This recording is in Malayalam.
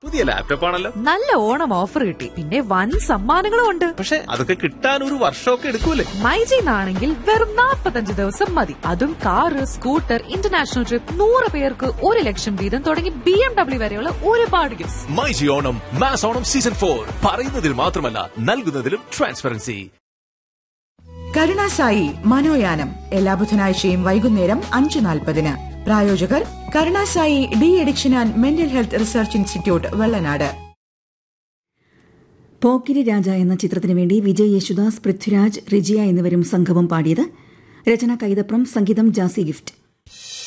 പുതിയ ലാപ്ടോപ്പ് ആണല്ലോ നല്ല ഓണം ഓഫർ കിട്ടി പിന്നെ വൻ സമ്മാനങ്ങളും ഉണ്ട് പക്ഷെ അതൊക്കെ കിട്ടാൻ ഒരു വർഷമൊക്കെ എടുക്കൂലേ മൈജിന്നാണെങ്കിൽ വെറും 45 ദിവസം മതി അതും കാറ് സ്കൂട്ടർ ഇന്റർനാഷണൽ ട്രിപ്പ് നൂറ് പേർക്ക് ഒരു ലക്ഷം വീതം തുടങ്ങി ബി എം ഡബ്ല്യു വരെയുള്ള ഒരുപാട് gift myG Onam mass Onam season four പറയുന്നതിൽ മാത്രമല്ല നൽകുന്നതിലും ട്രാൻസ്പെറൻസി കരുണാസായി മനോയാനം എല്ലാ ബുധനാഴ്ചയും വൈകുന്നേരം അഞ്ച് നാൽപ്പതിന് പ്രായോജകർ Karunasai D addiction and mental health research institute Vellanad Pokkiri Raja എന്ന ചിത്രത്തിനു വേണ്ടി വിജയ് യേശുദാസ് പൃഥ്വിരാജ് റിജിയ എന്നിവരും സംഘവും പാടിയത് രചന കൈതപ്രം സംഗീതം ജാസി ഗിഫ്റ്റ്